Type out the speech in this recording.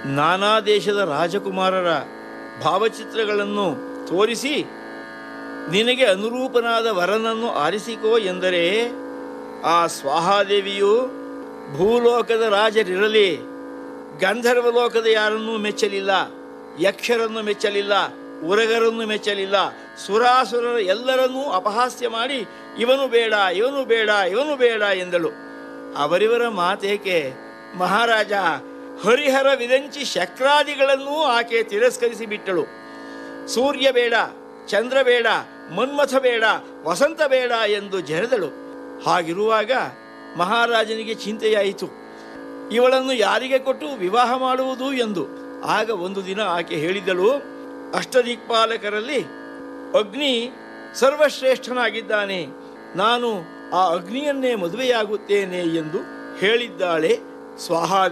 ನಾನಾ ದೇಶದ ರಾಜಕುಮಾರರ ಭಾವಚಿತ್ರಗಳನ್ನು ತೋರಿಸಿ ನಿನಗೆ ಅನುರೂಪನಾದ ವರನನ್ನು ಆರಿಸಿಕೋ ಎಂದರೆ ಆ ಸ್ವಾಹಾದೇವಿಯು ಭೂಲೋಕದ ರಾಜರಿರಲಿ ಗಂಧರ್ವ ಲೋಕದ ಯಾರನ್ನೂ ಮೆಚ್ಚಲಿಲ್ಲ ಯಕ್ಷರನ್ನು ಮೆಚ್ಚಲಿಲ್ಲ ಉರಗರನ್ನು ಮೆಚ್ಚಲಿಲ್ಲ ಸುರಾಸುರರ ಎಲ್ಲರನ್ನೂ ಅಪಹಾಸ್ಯ ಮಾಡಿ ಇವನು ಬೇಡ ಇವನು ಬೇಡ ಇವನು ಬೇಡ ಎಂದಳು ಅವರಿವರ ಮಾತೇಕೆ ಮಹಾರಾಜ ಹರಿಹರ ವಿದಂಚಿ ಶಕ್ರಾದಿಗಳನ್ನೂ ಆಕೆ ತಿರಸ್ಕರಿಸಿ ಬಿಟ್ಟಳು ಸೂರ್ಯ ಬೇಡ ಚಂದ್ರ ಬೇಡ ಮನ್ಮಥ ಬೇಡ ವಸಂತ ಬೇಡ ಎಂದು ಜರೆದಳು ಹಾಗಿರುವಾಗ ಮಹಾರಾಜನಿಗೆ ಚಿಂತೆಯಾಯಿತು ಇವಳನ್ನು ಯಾರಿಗೆ ಕೊಟ್ಟು ವಿವಾಹ ಮಾಡುವುದು ಎಂದು ಆಗ ಒಂದು ದಿನ ಆಕೆ ಹೇಳಿದಳು ಅಷ್ಟದಿಕ್ಪಾಲಕರಲ್ಲಿ ಅಗ್ನಿ ಸರ್ವಶ್ರೇಷ್ಠನಾಗಿದ್ದಾನೆ ನಾನು ಆ ಅಗ್ನಿಯನ್ನೇ ಮದುವೆಯಾಗುತ್ತೇನೆ ಎಂದು ಹೇಳಿದ್ದಾಳೆ ಸ್ವಾಹಾ